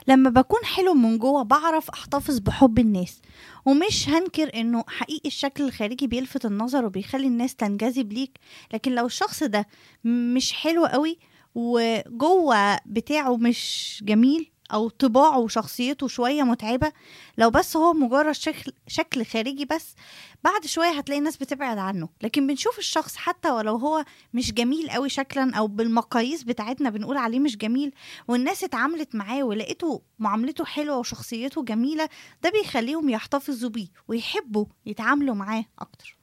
لما بكون حلو من جوه بعرف احتفظ بحب الناس ومش هنكر انه حقيقي الشكل الخارجي بيلفت النظر وبيخلي الناس تنجذب ليك لكن لو الشخص ده مش حلو قوي وجوه بتاعه مش جميل او طباعه وشخصيته شويه متعبه لو بس هو مجرد شكل شكل خارجي بس بعد شويه هتلاقي الناس بتبعد عنه لكن بنشوف الشخص حتى ولو هو مش جميل قوي شكلا او بالمقاييس بتاعتنا بنقول عليه مش جميل والناس اتعاملت معاه ولقيته معاملته حلوه وشخصيته جميله ده بيخليهم يحتفظوا بيه ويحبوا يتعاملوا معاه اكتر